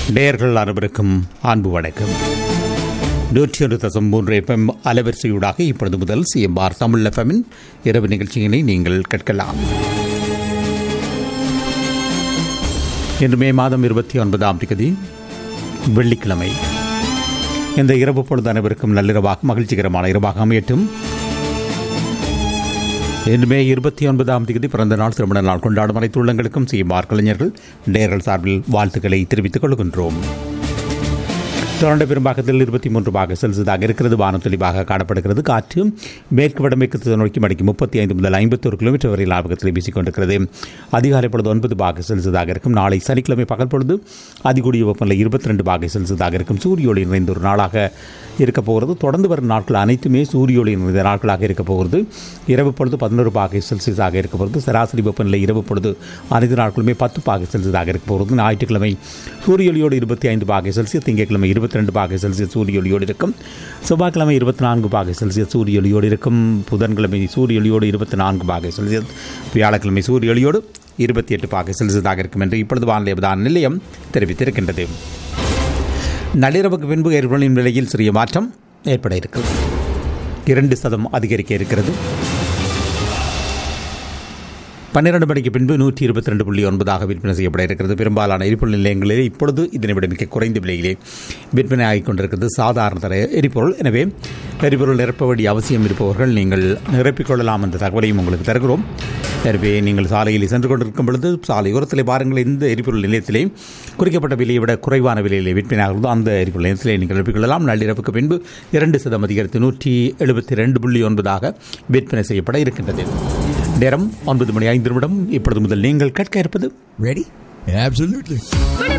நேயர்கள் அனைவருக்கும் அன்பு வணக்கம் நூற்றி ஒன்று தசம் மூன்று எஃப்எம் அலைவரிசையூடாக இப்பொழுது முதல் சிஎம்ஆர் தமிழ் எஃப்எம்மின் இரவு நிகழ்ச்சியினை நீங்கள் கேட்கலாம் இன்று மே மாதம் இருபத்தி ஒன்பதாம் தேதி வெள்ளிக்கிழமை இந்த இரவு பொழுது அனைவருக்கும் நள்ளிரவாக மகிழ்ச்சிகரமான இரவாக அமையட்டும் இன்று மே இருபத்தி ஒன்பதாம் தேதி பிறந்த நாள் திருமண நாள் கொண்டாடும் அனைத்து உள்ளங்களுக்கும் சிஎம்ஆர் கலைஞர்கள் நேர்கள் சார்பில் வாழ்த்துக்களை தெரிவித்துக் கொள்கின்றோம் தொடர்ந்து பெரும்பாக்கத்தில் இருபத்தி மூன்று பாக செல்சியஸாக இருக்கிறது வானம் தெளிவாக காணப்படுகிறது காற்று மேற்கு வடமேற்கு திசை நோக்கி மணிக்கு முப்பத்தி ஐந்து முதல் ஐம்பத்தொரு கிலோமீட்டர் வரை லாபகத்தில் வீசிக் கொண்டிருக்கிறது அதிகாலை பொழுது ஒன்பது பாக செல்சியஸாக இருக்கும் நாளை சனிக்கிழமை பகல் பொழுது அதிகூடிய வெப்பநிலை இருபத்தி ரெண்டு பாக செல்சியஸாக இருக்கும் சூரிய ஒளி நிறைந்த ஒரு நாளாக இருக்க போகிறது தொடர்ந்து வரும் நாட்கள் அனைத்துமே சூரிய ஒளி நிறைந்த நாட்களாக இருக்க போகிறது இரவு பொழுது பதினோரு பாகை செல்சியஸாக இருக்க போகிறது சராசரி வெப்பநிலை இரவு பொழுது அனைத்து நாட்களுமே பத்து பாகை செல்சியஸாக இருக்க போகிறது ஞாயிற்றுக்கிழமை சூரிய ஒளியோடு இருபத்தி ஐந்து பாகை செல்சியஸ் திங்கட்கிழமை இருபத்தி ரெண்டு பாகை செல்சியஸ் சூரிய ஒளியோடு இருக்கும் செவ்வாய்க்கிழமை இருபத்தி நான்கு பாகை செல்சியஸ் சூரிய ஒளியோடு இருக்கும் புதன்கிழமை சூரிய ஒளியோடு இருபத்தி நான்கு பாகை செல்சியஸ் வியாழக்கிழமை சூரிய ஒளியோடு இருபத்தி எட்டு பாகை செல்சியஸாக இருக்கும் என்று இப்பொழுது வானிலை அவதான நிலையம் தெரிவித்திருக்கின்றது நள்ளிரவுக்கு பின்பு எரிபொருளின் விலையில் சிறிய மாற்றம் ஏற்பட இருக்கிறது இரண்டு சதம் அதிகரிக்க இருக்கிறது பன்னிரண்டு மணிக்கு பின்பு நூற்றி இருபத்தி ரெண்டு புள்ளி ஒன்பதாக விற்பனை செய்யப்பட இருக்கிறது பெரும்பாலான எரிபொருள் நிலையங்களில் இப்பொழுது இதனை விட மிக குறைந்த விலையிலே விற்பனை ஆகிக் கொண்டிருக்கிறது சாதாரண தர எரிபொருள் எனவே எரிபொருள் நிரப்ப வேண்டிய அவசியம் இருப்பவர்கள் நீங்கள் நிரப்பிக்கொள்ளலாம் என்ற தகவலையும் உங்களுக்கு தருகிறோம் எனவே நீங்கள் சாலையில் சென்று கொண்டிருக்கும் பொழுது சாலை ஓரத்திலே பாருங்கள் இந்த எரிபொருள் நிலையத்திலே குறிக்கப்பட்ட விலையை விட குறைவான விலையிலே விற்பனை ஆகிறதோ அந்த எரிபொருள் நிலையத்திலே நீங்கள் நிரப்பிக்கொள்ளலாம் நள்ளிரவுக்கு பின்பு இரண்டு சதம் அதிகரித்து நூற்றி எழுபத்தி ரெண்டு புள்ளி ஒன்பதாக விற்பனை செய்யப்பட இருக்கின்றது நேரம் ஒன்பது மணி ஐந்து நிமிடம் இப்பொழுது முதல் நீங்கள் கேட்க இருப்பது Ready? Absolutely.